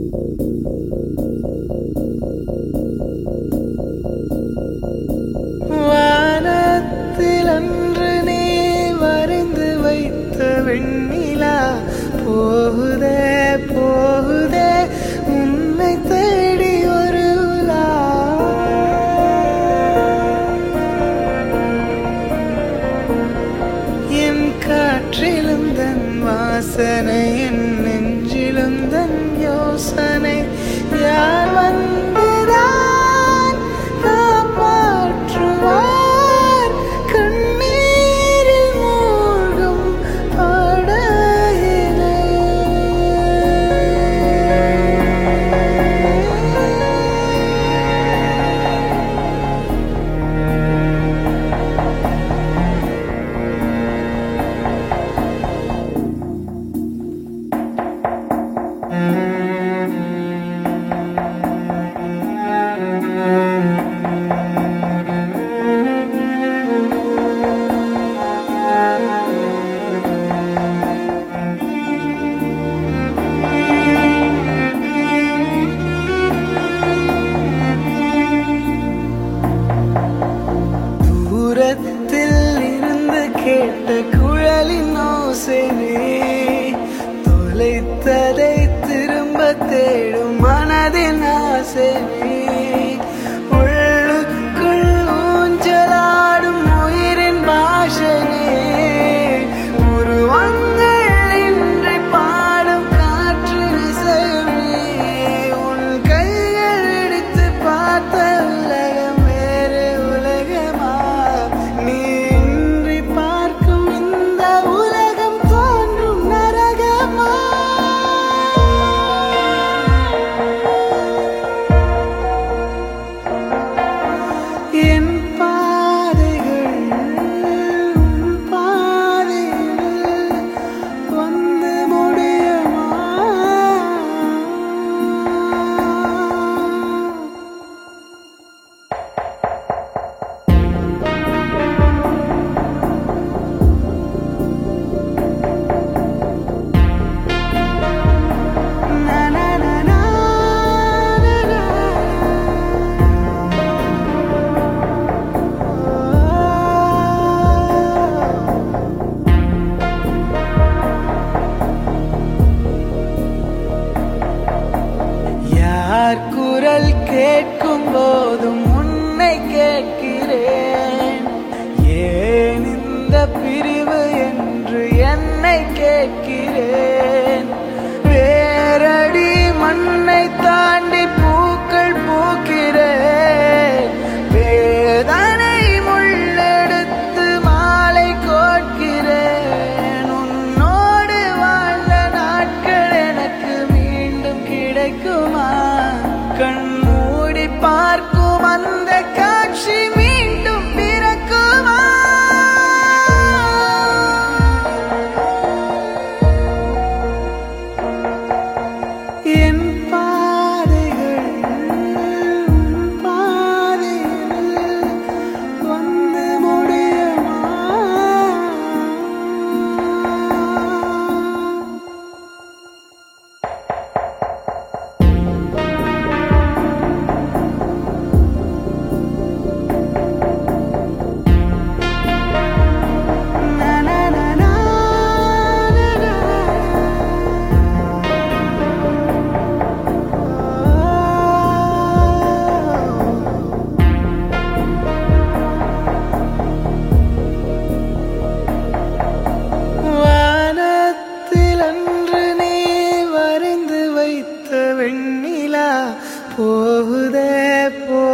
வானத்தில் அன்று நீ வரைந்து வைத்த வெண்ணிலா போகுதே போகுதே உன்னை தேடி ஒரு உலா என் காற்றிலும் தன் வாசனை என் நெஞ்சிலும் தன் யோசனை யார் வந்துதான் காப்பாற்றுவார் கண்ணீரில் மூழ்கும் படகினை தூரத்தில் இருந்து கேட்ட குழலின் ஓசைவே தொலைத்ததை திரும்ப தேடும் மனதின் ஆசைவே உள்ளுக்குள் ஊஞ்சலாடும் உயிரின் பாஷனே உருவங்கள் இன்றி பாடும் காற்று இசையுமே உன் கைகள் இடித்து பார்த்த உலகம் வேறு உலகமா நீ இன்றி பார்க்கும் இந்த உலகம் தோன்றும் நரகமா என் பாதைகள் உன் பாதைகள் வந்து முடியுமா Na na na na na na. யார் குரல் கேட்கும் போதும் உன்னை கேட்கிறேன் ஏன் இந்த பிரிவு என்று என்னை கேட்கிறேன் வேரடி மண்ணை தாண்டி பூக்கள் பூக்கிறேன் வேதனை முள்ளெடுத்து மாலை கோட்கிறேன் உன்னோடு வாழ்ந்த நாட்கள் எனக்கு மீண்டும் கிடைக்குமா கண் மூடி பார்க்கும் அந்த காட்சி மீண்டும் பிறக்குமா என் பாதைகள் உன் பாதைகள் வந்து முடியுமா Na na na na na na. வானத்தில் அன்று நீ வரைந்து வைத்த வெண்ணிலா போகுதே போ